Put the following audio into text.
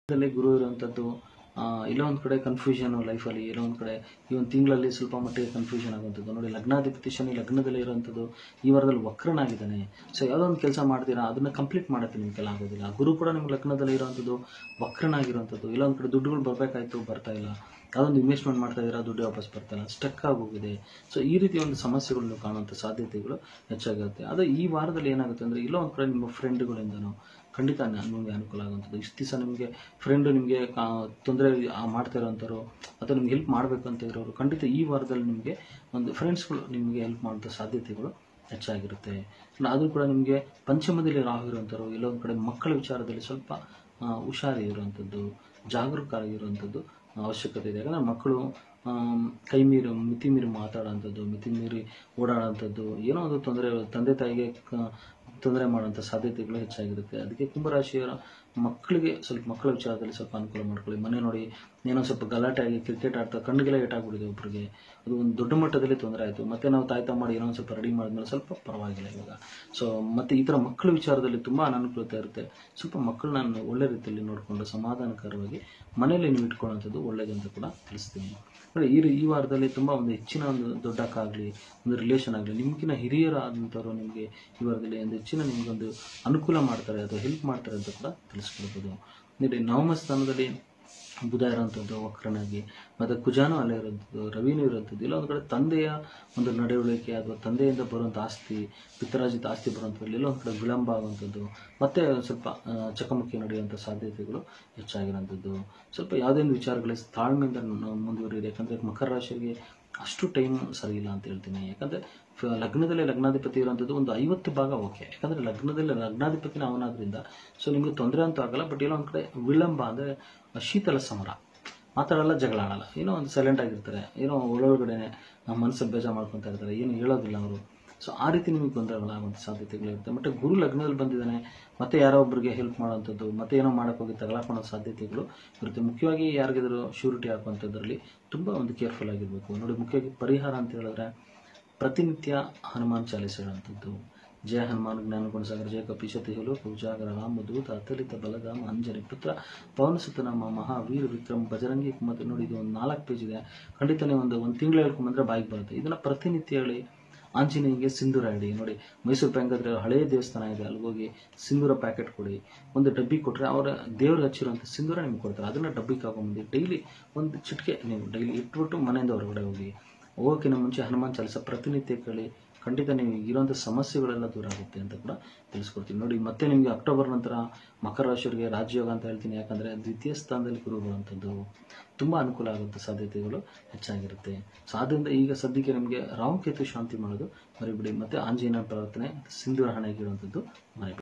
ದಲ್ಲಿ ಗುರು ಇರುವಂಥದ್ದು ಆ, ಎಲ್ಲೋ ಒಂದು ಕಡೆ ಕನ್ಫ್ಯೂಷನ್ ಲೈಫಲ್ಲಿ ಎಲ್ಲೋ ಒಂದು ಕಡೆ ಈ ಒಂದು ತಿಂಗಳಲ್ಲಿ ಸ್ವಲ್ಪ ಮಟ್ಟಿಗೆ ಕನ್ಫ್ಯೂಷನ್ ಆಗುವಂಥದ್ದು ನೋಡಿ ಲಗ್ನಾಧಿಪತಿ ಶನಿ ಲಗ್ನದಲ್ಲಿ ಇರುವಂಥದ್ದು ಈ ವಾರದಲ್ಲಿ ವಕ್ರನಾಗಿದ್ದಾನೆ ಸೊ ಯಾವುದೋ ಒಂದು ಕೆಲಸ ಮಾಡ್ತೀರಾ ಅದನ್ನ ಕಂಪ್ಲೀಟ್ ಮಾಡೋಕ್ಕೆ ನಿಮ್ಮ ಕೆಲ ಆಗೋದಿಲ್ಲ ಗುರು ಕೂಡ ನಿಮ್ಮ ಲಗ್ನದಲ್ಲಿ ಇರುವಂಥದ್ದು ವಕ್ರನಾಗಿರುವಂಥದ್ದು ಇಲ್ಲ ಒಂದು ಕಡೆ ದುಡ್ಡುಗಳು ಬರಬೇಕಾಯ್ತು ಬರ್ತಾ ಇಲ್ಲ ಯಾವುದೊಂದು ಇನ್ವೆಸ್ಟ್ಮೆಂಟ್ ಮಾಡ್ತಾ ಇದ್ದೀರಾ ದುಡ್ಡು ವಾಪಸ್ ಬರ್ತಾ ಇಲ್ಲ ಸ್ಟಕ್ ಆಗೋಗಿದೆ ಸೊ ಈ ರೀತಿ ಒಂದು ಸಮಸ್ಯೆಗಳು ನೀವು ಕಾಣುವಂಥ ಸಾಧ್ಯತೆಗಳು ಹೆಚ್ಚಾಗಿರುತ್ತೆ ಅದೇ ಈ ವಾರದಲ್ಲಿ ಏನಾಗುತ್ತೆ ಅಂದರೆ ಇಲ್ಲೋ ಒಂದು ಕಡೆ ನಿಮ್ಮ ಫ್ರೆಂಡ್ಗಳಿಂದನೋ ಖಂಡಿತ ನ- ನಿಮಗೆ ಅನುಕೂಲ ಆಗುವಂಥದ್ದು ಇಷ್ಟು ದಿವಸ ನಿಮಗೆ ಫ್ರೆಂಡು ನಿಮಗೆ ತೊಂದರೆ ಮಾಡ್ತಾ ಇರೋಂಥವ್ರು ಅಥವಾ ನಿಮ್ಗೆ ಹೆಲ್ಪ್ ಮಾಡಬೇಕು ಅಂತ ಇರೋರು ಖಂಡಿತ ಈ ವಾರದಲ್ಲಿ ನಿಮಗೆ ಒಂದು ಫ್ರೆಂಡ್ಸ್ಗಳು ನಿಮಗೆ ಹೆಲ್ಪ್ ಮಾಡುವಂಥ ಸಾಧ್ಯತೆಗಳು ಹೆಚ್ಚಾಗಿರುತ್ತೆ ಇನ್ನು ಅದು ಕೂಡ ನಿಮಗೆ ಪಂಚಮದಲ್ಲಿ ರಾಹು ಇರುವಂಥವ್ರು ಎಲ್ಲೊಂದು ಕಡೆ ಮಕ್ಕಳ ವಿಚಾರದಲ್ಲಿ ಸ್ವಲ್ಪ ಆ, ಹುಷಾರಿ ಇರುವಂಥದ್ದು ಜಾಗರೂಕರಾಗಿರುವಂಥದ್ದು ಅವಶ್ಯಕತೆ ಇದೆ ಯಾಕಂದರೆ ಮಕ್ಕಳು ಆಮ್, ಕೈ ಮೀರಿ ಮಿತಿ ಮೀರಿ ಮಾತಾಡೋಂಥದ್ದು ಮಿತಿ ಮೀರಿ ಓಡಾಡೋಂಥದ್ದು ಏನೋ ಒಂದು ತೊಂದರೆ ತಂದೆ ತಾಯಿಗೆ ಕ- ತೊಂದರೆ ಮಾಡುವಂಥ ಸಾಧ್ಯತೆಗಳು ಹೆಚ್ಚಾಗಿರುತ್ತೆ ಅದಕ್ಕೆ ಕುಂಭರಾಶಿಯವರ ಮಕ್ಕಳಿಗೆ ಸ್ವಲ್ಪ ಮಕ್ಕಳ ವಿಚಾರದಲ್ಲಿ ಸ್ವಲ್ಪ ಅನುಕೂಲ ಮಾಡ್ಕೊಳ್ಳಿ ಮನೆ ನೋಡಿ ಏನೋ ಸ್ವಲ್ಪ ಗಲಾಟೆ ಆಗಿ ಕ್ರಿಕೆಟ್ ಆಡ್ತಾ ಕಣ್ಣಿಗೆಲ್ಲ ಏಟಾಗ್ಬಿಟ್ಟಿದೆ ಒಬ್ಬರಿಗೆ ಅದು ಒಂದು ದೊಡ್ಡ ಮಟ್ಟದಲ್ಲಿ ತೊಂದರೆ ಆಯಿತು ಮತ್ತೆ ನಾವು ತಾಯ್ತ ಮಾಡಿ ಏನೋ ಒಂದು ಸ್ವಲ್ಪ ರೆಡಿ ಮಾಡಿದ್ಮೇಲೆ ಸ್ವಲ್ಪ ಪರವಾಗಿಲ್ಲ ಇವಾಗ ಸೊ ಮತ್ತು ಈ ಥರ ಮಕ್ಕಳ ವಿಚಾರದಲ್ಲಿ ತುಂಬ ಅನಾನುಕೂಲತೆ ಇರುತ್ತೆ ಸ್ವಲ್ಪ ಮಕ್ಕಳನ್ನ ಒಳ್ಳೆ ರೀತಿಯಲ್ಲಿ ನೋಡಿಕೊಂಡು ಸಮಾಧಾನಕರವಾಗಿ ಮನೆಯಲ್ಲಿ ನೀವು ಇಟ್ಕೊಳ್ಳೋಂಥದ್ದು ಒಳ್ಳೇದಂತ ಕೂಡ ತಿಳಿಸ್ತೀನಿ ನೋಡಿ ಈ ಈ ವಾರದಲ್ಲಿ ತುಂಬ ಒಂದು ಹೆಚ್ಚಿನ ಒಂದು ದೊಡ್ಡಕ್ಕಾಗಲಿ ಒಂದು ರಿಲೇಷನ್ ಆಗಲಿ ನಿಮ್ಗಿನ ಹಿರಿಯರಾದಂಥವ್ರು ನಿಮಗೆ ಈ ವಾರದಲ್ಲಿ ಒಂದು ಹೆಚ್ಚಿನ ನಿಮಗೊಂದು ಅನುಕೂಲ ಮಾಡ್ತಾರೆ ಅಥವಾ ಹೆಲ್ಪ್ ಮಾಡ್ತಾರೆ ಅಂತ ಕೂಡ ತಿಳಿಸ್ಕೊಳ್ಬೋದು ನೋಡಿ ನವಮ ಸ್ಥಾನದಲ್ಲಿ ಬುಧ ಇರೋಂಥದ್ದು ವಕ್ರನಾಗಿ ಮತ್ತು ಕುಜಾನು ಅಲ್ಲೇ ಇರೋಂಥದ್ದು ರವಿನೂ ಇರೋಂಥದ್ದು ಇಲ್ಲ ಒಂದು ಕಡೆ ತಂದೆಯ ಒಂದು ನಡವಳಿಕೆ ಅಥವಾ ತಂದೆಯಿಂದ ಬರುವಂಥ ಆಸ್ತಿ ಪಿತ್ತರಾಜಿತ ಆಸ್ತಿ ಬರುವಂಥದ್ದು ಎಲ್ಲ ಒಂದು ಕಡೆ ವಿಳಂಬ ಆಗುವಂಥದ್ದು ಮತ್ತೆ ಒಂದ್ ಸ್ವಲ್ಪ ಆ, ಚಕಮಕಿ ನಡೆಯುವಂಥ ಸಾಧ್ಯತೆಗಳು ಹೆಚ್ಚಾಗಿರೋಂಥದ್ದು ಸ್ವಲ್ಪ ಯಾವುದೇ ಒಂದು ವಿಚಾರಗಳಿಗೆ ತಾಳ್ಮೆಯಿಂದ ನಾವು ಮುಂದುವರಿಯಿರಿ ಯಾಕಂದರೆ ಮಕರ ರಾಶಿಯವರಿಗೆ ಅಷ್ಟು ಟೈಮ್ ಸರಿ ಇಲ್ಲ ಅಂತ ಹೇಳ್ತೀನಿ ಯಾಕಂದರೆ ಲಗ್ನದಲ್ಲಿ ಲಗ್ನಾಧಿಪತಿ ಇರುವಂಥದ್ದು ಒಂದು ಐವತ್ತು ಭಾಗ ಓಕೆ ಯಾಕಂದರೆ ಲಗ್ನದಲ್ಲಿ ಲಗ್ನಾಧಿಪತಿನ ಅವನಾದ್ರಿಂದ ಸೊ ನಿಮಗೆ ತೊಂದರೆ ಅಂತೂ ಆಗಲ್ಲ ಬಟ್ ಏನೋ ಒಂದು ಕಡೆ ವಿಳಂಬ ಅಂದರೆ ಶೀತಲ ಸಮರ ಮಾತಾಡಲ್ಲ ಜಗಳ ಆಡಲ್ಲ ಏನೋ ಒಂದು ಸೈಲೆಂಟ್ ಆಗಿರ್ತಾರೆ ಏನೋ ಒಳಗಡೆನೆ ನಮ್ಮ ಮನಸ್ಸಲ್ಲಿ ಬೇಜಾರು ಮಾಡ್ಕೊತಾ ಇರ್ತಾರೆ ಏನು ಹೇಳೋದಿಲ್ಲ ಅವರು ಸೊ ಆ ರೀತಿ ನಿಮಗೆ ತೊಂದರೆಗಳಾಗುವಂಥ ಸಾಧ್ಯತೆಗಳಿರುತ್ತೆ ಮತ್ತು ಗುರು ಲಗ್ನದಲ್ಲಿ ಬಂದಿದ್ದಾನೆ ಮತ್ತೆ ಯಾರೋ ಒಬ್ಬರಿಗೆ ಹೆಲ್ಪ್ ಮಾಡೋವಂಥದ್ದು ಮತ್ತೆ ಏನೋ ಮಾಡೋಕ್ಕೆ ಹೋಗಿ ತಗಲಾಕೊಳ್ಳೋ ಸಾಧ್ಯತೆಗಳು ಇರುತ್ತೆ ಮುಖ್ಯವಾಗಿ ಯಾರಿಗಾದರೂ ಶ್ಯೂರಿಟಿ ಹಾಕುವಂಥದ್ರಲ್ಲಿ ತುಂಬ ಒಂದು ಕೇರ್ಫುಲ್ ಆಗಿರಬೇಕು ನೋಡಿ ಮುಖ್ಯವಾಗಿ ಪರಿಹಾರ ಅಂತ ಹೇಳಿದ್ರೆ ಪ್ರತಿನಿತ್ಯ ಹನುಮಾನ್ ಚಾಲಿಸ ಹೇಳುವಂಥದ್ದು ಜಯ ಹನುಮಾನ್ ಜ್ಞಾನಗುಣ ಸಾಗರ ಜಯ ಕಪಿಶತಿ ಹೇಳು ಉಜಾಗರ ರಾಮ ದೂತ ಅತಲಿತ ಬಲಧಾಮ ಅಂಜನಿ ಪುತ್ರ ಪವನಸುತ ನಮ್ಮ ಮಹಾವೀರ ವಿಕ್ರಮ್ ಬಜರಂಗಿ ಕುಮತ್ ನೋಡಿ ಇದು ಒಂದು ನಾಲ್ಕು ಪೇಜ್ ಇದೆ ಖಂಡಿತ ನೀವು ಒಂದು ಒಂದು ತಿಂಗಳು ಹೇಳ್ಕೊಂಬಂದ್ರೆ ಬಾಯಿಗೆ ಬರುತ್ತೆ ಇದನ್ನು ಪ್ರತಿನಿತ್ಯ ಹೇಳಿ ಆಂಜನೇಯಗೆ ಸಿಂಧೂರ ಇಡಿ ನೋಡಿ ಮೈಸೂರು ಬ್ಯಾಂಕ್ ಹತ್ರ ಹಳೆಯ ದೇವಸ್ಥಾನ ಇದೆ ಅಲ್ಲಿಗೆ ಹೋಗಿ ಸಿಂಧೂರ ಪ್ಯಾಕೆಟ್ ಕೊಡಿ ಒಂದು ಡಬ್ಬಿ ಕೊಟ್ಟರೆ ಅವರ ದೇವ್ರಿಗೆ ಹಚ್ಚಿರುವಂಥ ಸಿಂಧೂರ ನಿಮ್ಗೆ ಕೊಡ್ತಾರೆ ಅದನ್ನು ಡಬ್ಬಿಗೆ ಹಾಕೊಂಬಂದು ಡೈಲಿ ಒಂದು ಚಿಟಿಕೆ ನೀವು ಡೈಲಿ ಇಟ್ಬಿಟ್ಟು ಮನೆಯಿಂದ ಹೊರಗಡೆ ಹೋಗಿ ಹೋಗೋಕ್ಕಿಂತ ಮುಂಚೆ ಹನುಮಾನ್ ಚಾಲಿಸ ಪ್ರತಿನಿತ್ಯ ಕೇಳಿ ಖಂಡಿತ ನೀವು ಇರೋಂಥ ಸಮಸ್ಯೆಗಳೆಲ್ಲ ದೂರ ಆಗುತ್ತೆ ಅಂತ ಕೂಡ ತಿಳಿಸ್ಕೊಡ್ತೀನಿ ನೋಡಿ ಮತ್ತೆ ನಿಮಗೆ ಅಕ್ಟೋಬರ್ ನಂತರ ಮಕರ ರಾಶಿಯವರಿಗೆ ರಾಜಯೋಗ ಅಂತ ಹೇಳ್ತೀನಿ ಯಾಕಂದರೆ ದ್ವಿತೀಯ ಸ್ಥಾನದಲ್ಲಿ ಗುರು ಬರುವಂಥದ್ದು ತುಂಬ ಅನುಕೂಲ ಆಗುವಂಥ ಸಾಧ್ಯತೆಗಳು ಹೆಚ್ಚಾಗಿರುತ್ತೆ ಸೊ ಆದ್ದರಿಂದ ಈಗ ಸದ್ಯಕ್ಕೆ ನಿಮಗೆ ರಾಮಕೇತು ಶಾಂತಿ ಮಾಡೋದು ಮರಿಬಿಡಿ ಮತ್ತು ಆಂಜನೇಯ ಪ್ರಾರ್ಥನೆ ಸಿಂಧೂರ ಹಣೆಗಿರುವಂಥದ್ದು ಮರಿಬಿಡಿ